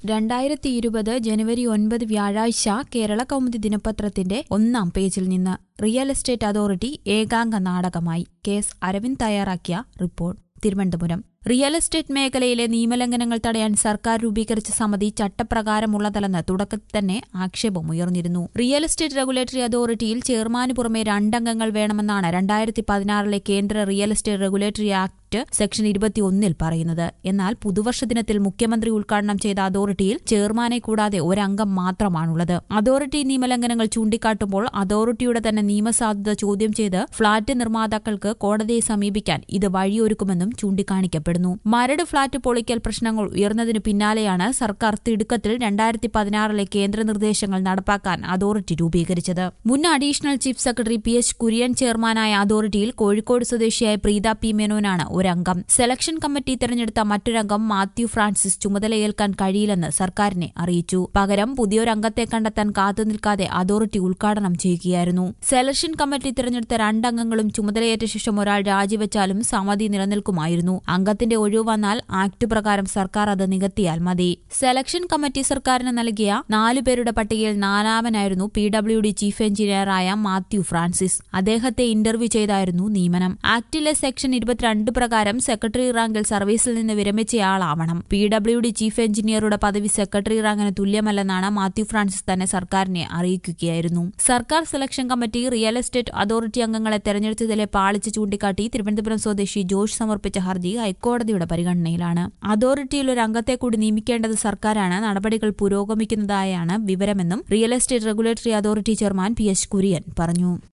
രണ്ടായിരത്തി ഇരുപത് ജനുവരി ഒൻപത് വ്യാഴാഴ്ച കേരള കൗമുദി ദിനപത്രത്തിന്റെ ഒന്നാം പേജിൽ നിന്ന് റിയൽ എസ്റ്റേറ്റ് അതോറിറ്റി ഏകാംഗ നാടകമായി കെ എസ് അരവിന്ദ് തയ്യാറാക്കിയ റിപ്പോർട്ട് തിരുവനന്തപുരം റിയൽ എസ്റ്റേറ്റ് മേഖലയിലെ നിയമലംഘനങ്ങൾ തടയാൻ സർക്കാർ രൂപീകരിച്ച സമിതി ചട്ടപ്രകാരമുള്ളതല്ലെന്ന് തുടക്കത്തിൽ തന്നെ ആക്ഷേപമുയർന്നിരുന്നു റിയൽ എസ്റ്റേറ്റ് റെഗുലേറ്ററി അതോറിറ്റിയിൽ ചെയർമാനു പുറമെ രണ്ടംഗങ്ങൾ വേണമെന്നാണ് രണ്ടായിരത്തി പതിനാറിലെ കേന്ദ്ര real estate regulatory act section ഇരുപത്തിയൊന്നിൽ പറയുന്നത് എന്നാൽ പുതുവർഷ ദിനത്തിൽ മുഖ്യമന്ത്രി ഉദ്ഘാടനം ചെയ്ത അതോറിറ്റിയിൽ ചെയർമാനെ കൂടാതെ ഒരംഗം മാത്രമാണുള്ളത് അതോറിറ്റി നിയമലംഘനങ്ങൾ ചൂണ്ടിക്കാട്ടുമ്പോൾ അതോറിറ്റിയുടെ തന്നെ നിയമസാധുത ചോദ്യം ചെയ്ത് ഫ്ളാറ്റ് നിർമ്മാതാക്കൾക്ക് കോടതിയെ സമീപിക്കാൻ ഇത് വഴിയൊരുക്കുമെന്നും ചൂണ്ടിക്കാണിക്കപ്പെടുന്നു മരട് ഫ്ളാറ്റ് പൊളിക്കൽ പ്രശ്നങ്ങൾ ഉയർന്നതിനു പിന്നാലെയാണ് സർക്കാർ തിടുക്കത്തിൽ രണ്ടായിരത്തി പതിനാറിലെ കേന്ദ്ര നിർദ്ദേശങ്ങൾ നടപ്പാക്കാൻ അതോറിറ്റി രൂപീകരിച്ചത് മുൻ additional chief secretary P H Kurian ചെയർമാനായ അതോറിറ്റിയിൽ കോഴിക്കോട് സ്വദേശിയായ പ്രീത പി മേനോനാണ് ഒരംഗം സെലക്ഷൻ കമ്മിറ്റി തെരഞ്ഞെടുത്ത മറ്റൊരംഗം മാത്യു ഫ്രാൻസിസ് ചുമതലയേൽക്കാൻ കഴിയില്ലെന്ന് സർക്കാരിനെ അറിയിച്ചു പകരം പുതിയൊരംഗത്തെ കണ്ടെത്താൻ കാത്തുനിൽക്കാതെ അതോറിറ്റി ഉദ്ഘാടനം ചെയ്യുകയായിരുന്നു സെലക്ഷൻ കമ്മിറ്റി തെരഞ്ഞെടുത്ത രണ്ടംഗങ്ങളും ചുമതലയേറ്റ ശേഷം ഒരാൾ രാജിവെച്ചാലും സമിതി നിലനിൽക്കുമായിരുന്നു അംഗത്തിന്റെ ഒഴിവ് വന്നാൽ ആക്ട് പ്രകാരം സർക്കാർ അത് നികത്തിയാൽ മതി സെലക്ഷൻ കമ്മിറ്റി സർക്കാരിന് നൽകിയ നാലുപേരുടെ പട്ടികയിൽ നാലാമനായിരുന്നു പി ഡബ്ല്യു ഡി ചീഫ് എഞ്ചിനീയറായ മാത്യു ഫ്രാൻസിസ് അദ്ദേഹത്തെ ഇന്റർവ്യൂ ചെയ്തായിരുന്നു നിയമനം ആക്ടിലെ സെക്ഷൻ ഇരുപത്തിരണ്ട് പ്രകാരം സെക്രട്ടറി റാങ്കിൽ സർവീസിൽ നിന്ന് വിരമിച്ചയാളാവണം പി ഡബ്ല്യു ഡി ചീഫ് എഞ്ചിനീയറുടെ പദവി സെക്രട്ടറി റാങ്കിന് തുല്യമല്ലെന്നാണ് മാത്യു ഫ്രാൻസിസ് തന്നെ സർക്കാരിനെ അറിയിക്കുകയായിരുന്നു സർക്കാർ selection committee real estate authority അംഗങ്ങളെ തെരഞ്ഞെടുത്തതിലെ പാളിച്ച് ചൂണ്ടിക്കാട്ടി തിരുവനന്തപുരം സ്വദേശി ജോഷ് സമർപ്പിച്ച ഹർജി ഹൈക്കോടതിയുടെ പരിഗണനയിലാണ് അതോറിറ്റിയിൽ ഒരു അംഗത്തെ കൂടി നിയമിക്കേണ്ടത് സർക്കാരാണ് നടപടികൾ പുരോഗമിക്കുന്നതായാണ് വിവരമെന്നും real estate regulatory authority chairman P H Kurian പറഞ്ഞു